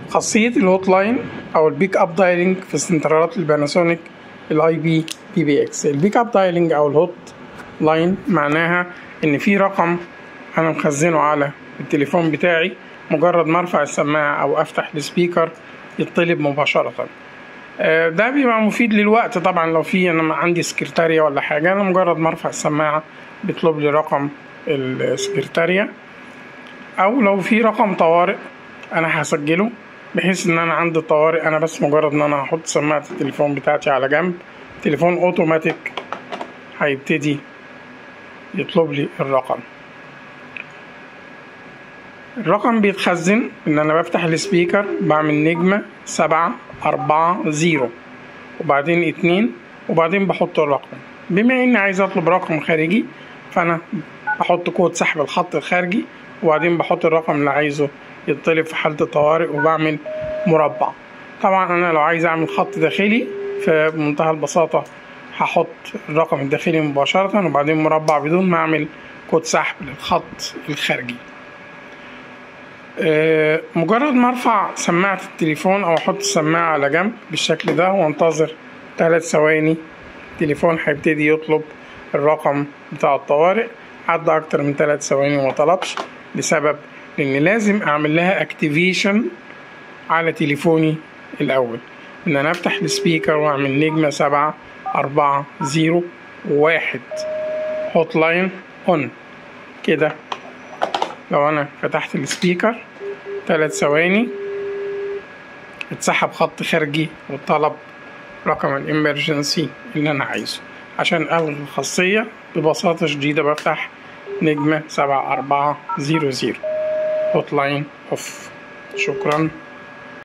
خاصية الهوت لاين أو البيك أب دايلنج في سنترالات الباناسونيك الاي بي بي بي اكس البيك اب دايلنج أو الهوت لاين معناها إن في رقم أنا مخزنه على التليفون بتاعي مجرد ما أرفع السماعة أو أفتح السبيكر يطلب مباشرة آه، ده بيبقى مفيد للوقت طبعا لو في أنا عندي سكرتارية ولا حاجة أنا مجرد ما أرفع السماعة بيطلب لي رقم السكرتارية او لو في رقم طوارئ انا هسجله بحيث ان انا عندي طوارئ انا بس مجرد ان انا هحط سماعة التليفون بتاعتي على جنب تليفون اوتوماتيك هيبتدي يطلب لي الرقم الرقم بيتخزن ان انا بفتح السبيكر بعمل نجمة سبعة اربعة زيرو وبعدين اتنين وبعدين بحط الرقم بما اني عايز اطلب رقم خارجي فانا بحط كود سحب الخط الخارجي وبعدين بحط الرقم اللي عايزه يطلب في حالة الطوارئ وبعمل مربع طبعا انا لو عايز اعمل خط داخلي فبمنتهى البساطة هحط الرقم الداخلي مباشرة وبعدين مربع بدون ما اعمل كود سحب للخط الخارجي أه مجرد ما ارفع سماعة التليفون او احط السماعة على جنب بالشكل ده وانتظر ثلاث ثواني التليفون هيبتدي يطلب الرقم بتاع الطوارئ عدى اكتر من ثلاث ثواني وما طلبش لسبب ان لازم اعمل لها اكتيفيشن على تليفوني الاول ان انا افتح السبيكر واعمل نجمة سبعة اربعة زيرو واحد هوت لاين اون كده لو انا فتحت السبيكر ثلاث ثواني اتسحب خط خارجي وطلب رقم الامرجنسي اللي انا عايزه عشان الغي الخاصية ببساطة شديدة بفتح نجمة سبعة أربعة زيرو زيرو هوت لاين اوف شكرا